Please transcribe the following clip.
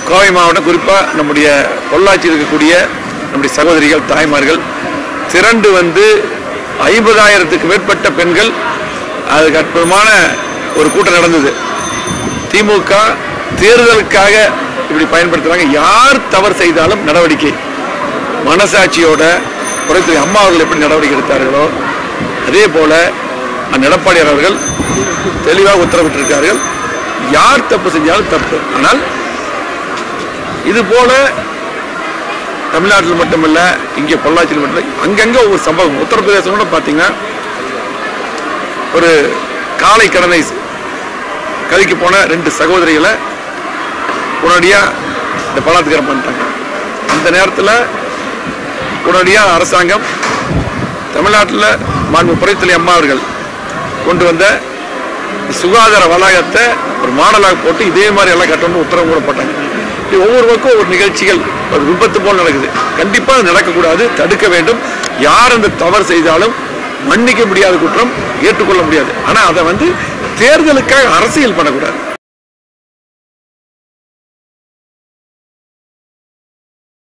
கோவை மாவட்டம் குறிப்பாக நம்முடைய பொள்ளாச்சி இருக்கக்கூடிய நம்முடைய சகோதரிகள் தாய்மார்கள் திரண்டு வந்து ஐம்பதாயிரத்துக்கு மேற்பட்ட பெண்கள் அதுக்கு அற்புதமான ஒரு கூட்டம் நடந்தது திமுக தேர்தலுக்காக இப்படி பயன்படுத்துறாங்க யார் தவறு செய்தாலும் நடவடிக்கை மனசாட்சியோட புறத்துறை அம்மா அவர்கள் எப்படி நடவடிக்கை எடுத்தார்களோ அதே போல அந்த எடப்பாடியார் அவர்கள் தெளிவாக உத்தரவிட்டிருக்கார்கள் யார் தப்பு செஞ்சாலும் தப்பு ஆனால் இது போல தமிழ்நாட்டில் மட்டுமல்ல இங்கே பொள்ளாச்சியில் மட்டும் இல்ல, அங்கங்க ஒவ்வொரு சம்பவம் உத்தரப்பிரதேசம் கூட பார்த்தீங்கன்னா ஒரு காலை கடனை கதைக்கு போன ரெண்டு சகோதரிகளை உடனடியாக இந்த பலாத்காரம் பண்ணிட்டாங்க அந்த நேரத்தில் உடனடியாக அரசாங்கம் தமிழ்நாட்டில் மாண்பு புரைத்தலை அம்மா அவர்கள் கொண்டு வந்த சுகாதார வளாகத்தை ஒரு மாடலாக போட்டு இதே மாதிரி எல்லாம் கட்டணும்னு உத்தரவு கூட போட்டாங்க இப்படி ஒவ்வொரு பக்கம் ஒவ்வொரு நிகழ்ச்சிகள் ஒரு விபத்து போல் நடக்குது கண்டிப்பாக அது நடக்கக்கூடாது தடுக்க வேண்டும் யார் அந்த தவறு செய்தாலும் மன்னிக்க முடியாத குற்றம் ஏற்றுக்கொள்ள முடியாது ஆனால் அதை வந்து தேர்தலுக்காக அரசியல் பண்ணக்கூடாது